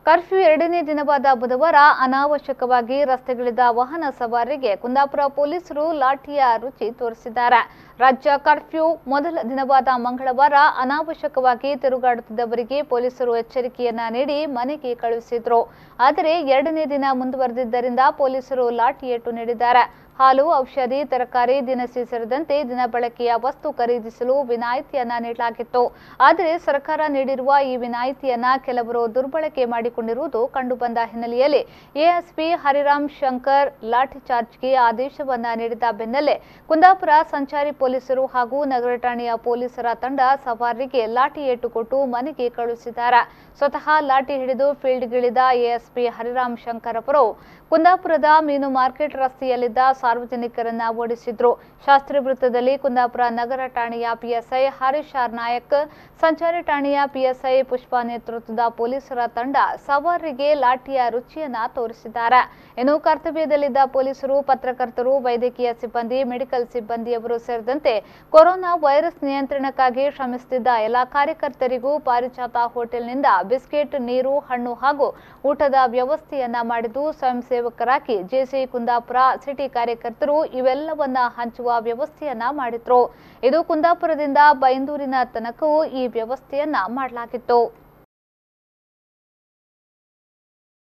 curfew ಎರಡನೇ ದಿನವಾದ ಬುಧವಾರ ಅನಾವಶ್ಯಕವಾಗಿ ರಸ್ತೆಗಿಳಿದ ವಾಹನ ಸವಾರರಿಗೆ ಕುಂದಾಪುರ ಪೊಲೀಸರು ಲಾಠಿಯ ರುಚಿ ತೋರಿಸಿದ್ದಾರೆ ರಾಜ್ಯ ಕರ್ಫ್ಯೂ ಮೊದಲ ದಿನವಾದ ಮಂಗಳವಾರ ಅನಾವಶ್ಯಕವಾಗಿ ತಿರುಗಾಡುತ್ತಿದ್ದವರಿಗೆ ಪೊಲೀಸರು ಎಚ್ಚರಿಕೆಯನ್ನ ನೀಡಿ ಮನೆಗೆ ಕಳುಹಿಸಿದ್ರು ಆದರೆ ಎರಡನೇ ದಿನ ಮುಂದುವರೆದಿದ್ದರಿಂದ ಪೊಲೀಸರು ಲಾಠಿ ಏಟು ನೀಡಿದ್ದಾರೆ ಹಾಲು ಔಷಧಿ ತರಕಾರಿ ದಿನಸಿ ಸೇರಿದಂತೆ ದಿನಬಳಕೆಯ ವಸ್ತು ಖರೀದಿಸಲು ವಿನಾಯಿತಿಯನ್ನ ನೀಡಲಾಗಿತ್ತು ಆದರೆ ಸರ್ಕಾರ ನೀಡಿರುವ ಈ ವಿನಾಯಿತಿಯನ್ನ ಕೆಲವರು ದುರ್ಬಳಕೆ ಮಾಡಿಕೊಂಡಿರುವುದು ಕಂಡುಬಂದ ಹಿನ್ನೆಲೆಯಲ್ಲಿ ಎಎಸ್ಪಿ ಹರಿರಾಮ್ ಶಂಕರ್ ಲಾಠಿ ಚಾರ್ಜ್ಗೆ ಆದೇಶವನ್ನ ನೀಡಿದ ಬೆನ್ನಲ್ಲೇ ಕುಂದಾಪುರ ಸಂಚಾರಿ ಪೊಲೀಸರು ಹಾಗೂ ನಗರ ಠಾಣೆಯ ಪೊಲೀಸರ ತಂಡ ಸವಾರರಿಗೆ ಲಾಠಿ ಏಟು ಕೊಟ್ಟು ಮನೆಗೆ ಕಳುಹಿಸಿದ್ದಾರೆ ಸ್ವತಃ ಲಾಠಿ ಹಿಡಿದು ಫೀಲ್ಡ್ಗಿಳಿದ ಎಎಸ್ಪಿ ಹರಿರಾಮ್ ಶಂಕರ್ ಅವರು ಕುಂದಾಪುರದ ಮೀನು ಮಾರ್ಕೆಟ್ ರಸ್ತೆಯಲ್ಲಿದ್ದ ಸಾರ್ವಜನಿಕರನ್ನ ಓಡಿಸಿದ್ರು ಶಾಸ್ತ್ರಿ ವೃತ್ತದಲ್ಲಿ ಕುಂದಾಪುರ ನಗರ ಠಾಣೆಯ ಪಿಎಸ್ಐ ಹರೀಶ್ ಆರ್ ನಾಯಕ್ ಸಂಚಾರಿ ಠಾಣೆಯ ಪಿಎಸ್ಐ ಪುಷ್ಪ ನೇತೃತ್ವದ ಪೊಲೀಸರ ತಂಡ ಸವಾರರಿಗೆ ಲಾಠಿಯ ರುಚಿಯನ್ನ ತೋರಿಸಿದ್ದಾರೆ ಇನ್ನು ಕರ್ತವ್ಯದಲ್ಲಿದ್ದ ಪೊಲೀಸರು ಪತ್ರಕರ್ತರು ವೈದ್ಯಕೀಯ ಸಿಬ್ಬಂದಿ ಮೆಡಿಕಲ್ ಸಿಬ್ಬಂದಿಯವರು ಸೇರಿದಂತೆ ಕೊರೋನಾ ವೈರಸ್ ನಿಯಂತ್ರಣಕ್ಕಾಗಿ ಶ್ರಮಿಸುತ್ತಿದ್ದ ಎಲ್ಲ ಕಾರ್ಯಕರ್ತರಿಗೂ ಪಾರಿಜಾತ ಹೋಟೆಲ್ನಿಂದ ಬಿಸ್ಕೆಟ್ ನೀರು ಹಣ್ಣು ಹಾಗೂ ಊಟದ ವ್ಯವಸ್ಥೆಯನ್ನ ಮಾಡಿದ್ದು ಸ್ವಯಂ ಸೇವಕರಾಗಿ ಜೆಸಿ ಕುಂದಾಪುರ ಸಿಟಿ ಕಾರ್ಯಕರ್ತರು ಇವೆಲ್ಲವನ್ನ ಹಂಚುವ ವ್ಯವಸ್ಥೆಯನ್ನ ಮಾಡಿದ್ರು ಇದು ಕುಂದಾಪುರದಿಂದ ಬೈಂದೂರಿನ ತನಕವೂ ಈ ವ್ಯವಸ್ಥೆಯನ್ನ ಮಾಡಲಾಗಿತ್ತು